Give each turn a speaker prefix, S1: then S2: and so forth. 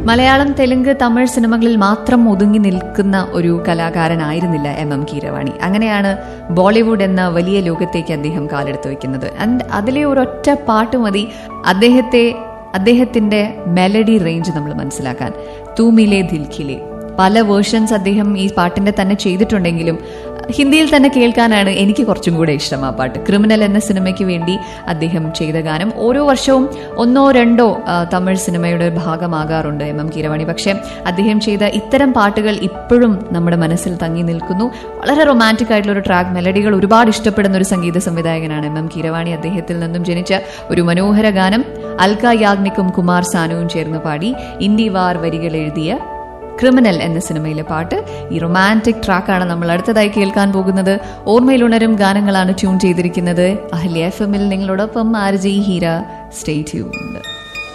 S1: മലയാളം തെലുങ്ക് തമിഴ് സിനിമകളിൽ മാത്രം ഒതുങ്ങി നിൽക്കുന്ന ഒരു കലാകാരനായിരുന്നില്ല എം എം കീരവാണി അങ്ങനെയാണ് ബോളിവുഡ് എന്ന വലിയ ലോകത്തേക്ക് അദ്ദേഹം കാലെടുത്ത് വെക്കുന്നത് ആൻഡ് അതിലെ ഒരൊറ്റ പാട്ട് മതി അദ്ദേഹത്തെ അദ്ദേഹത്തിന്റെ മെലഡി റേഞ്ച് നമ്മൾ മനസ്സിലാക്കാൻ തൂമിലെ ദിൽഖിലെ പല വേർഷൻസ് അദ്ദേഹം ഈ പാട്ടിന്റെ തന്നെ ചെയ്തിട്ടുണ്ടെങ്കിലും ഹിന്ദിയിൽ തന്നെ കേൾക്കാനാണ് എനിക്ക് കുറച്ചും കൂടെ ഇഷ്ടം ആ പാട്ട് ക്രിമിനൽ എന്ന സിനിമയ്ക്ക് വേണ്ടി അദ്ദേഹം ചെയ്ത ഗാനം ഓരോ വർഷവും ഒന്നോ രണ്ടോ ആ, തമിഴ് സിനിമയുടെ ഭാഗമാകാറുണ്ട് എം എം കീരവാണി പക്ഷേ അദ്ദേഹം ചെയ്ത ഇത്തരം പാട്ടുകൾ ഇപ്പോഴും നമ്മുടെ മനസ്സിൽ തങ്ങി നിൽക്കുന്നു വളരെ റൊമാൻറ്റിക് ആയിട്ടുള്ള ഒരു ട്രാക്ക് മെലഡികൾ ഒരുപാട് ഇഷ്ടപ്പെടുന്ന ഒരു സംഗീത സംവിധായകനാണ് എം എം കീരവാണി അദ്ദേഹത്തിൽ നിന്നും ജനിച്ച ഒരു മനോഹര ഗാനം അൽക്ക യാഗ്നിക്കും കുമാർ സാനുവും ചേർന്ന് പാടി ഇന്ത്യ വാർ വരികൾ എഴുതിയ ക്രിമിനൽ എന്ന സിനിമയിലെ പാട്ട് ഈ റൊമാൻറ്റിക് ട്രാക്കാണ് നമ്മൾ അടുത്തതായി കേൾക്കാൻ പോകുന്നത് ഓർമ്മയിലുണരും ഗാനങ്ങളാണ് ട്യൂൺ ചെയ്തിരിക്കുന്നത് അഹല്യ എഫ് എമ്മിൽ നിങ്ങളോടൊപ്പം R G Heera stay tuned